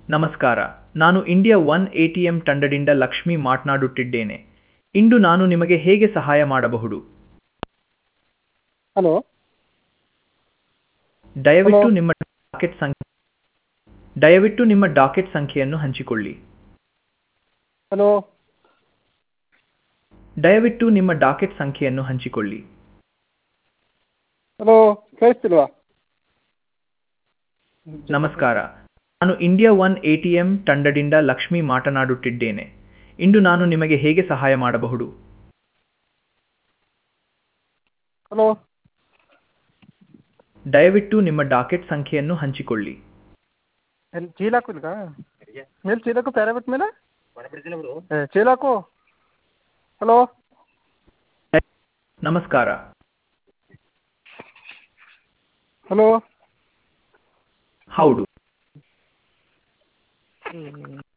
ನಮಸ್ಕಾರ ನಾನು India one A T M ತಂಡದಿಂದ ಲಕ್ಷ್ಮಿ ಮಾತನಾಡುತ್ತಿದ್ದೇನೆ ಇಂದು ನಾನು ನಿಮಗೆ ಹೇಗೆ ಸಹಾಯ ಮಾಡಬಹುದು ಹಲೋ ದಯವಿಟ್ಟು Hello. ನಿಮ್ಮ ಡಾಕೆಟ್ ಸಂಖ್ಯೆ ದಯವಿಟ್ಟು ನಿಮ್ಮ ಡಾಕೆಟ್ ಸಂಖ್ಯೆಯನ್ನು ಹಂಚಿಕೊಳ್ಳಿ ಹಲೋ ದಯವಿಟ್ಟು ನಿಮ್ಮ ಡಾಕೆಟ್ ಸಂಖ್ಯೆಯನ್ನು ಹಂಚಿಕೊಳ್ಳಿ ಹಲೋ ಕೇಳಿಸ್ತಿಲ್ವಾ ನಮಸ್ಕಾರ ನಾನು India one A T M ತಂಡದಿಂದ ಲಕ್ಷ್ಮಿ ಮಾತನಾಡುತ್ತಿದ್ದೇನೆ ಇಂದು ನಾನು ನಿಮಗೆ ಹೇಗೆ ಸಹಾಯ ಮಾಡಬಹುದು ಹಲೋ ದಯವಿಟ್ಟು ನಿಮ್ಮ ಡಾಕೆಟ್ ಸಂಖ್ಯೆಯನ್ನು ಹಂಚಿಕೊಳ್ಳಿ ಎಲ್ಲಿ ಚೀಲ ಹಾಕಿಲ್ಕ ಮೇಲೆ ಚೀಲ ಹಾಕು ಪ್ಯಾರ ಬಿಟ್ಟ ಮೇಲೆ ಏ ಚೀಲ ಹಾಕು ಹಲೋ ನಮಸ್ಕಾರ ಹಲೋ ಹೌದು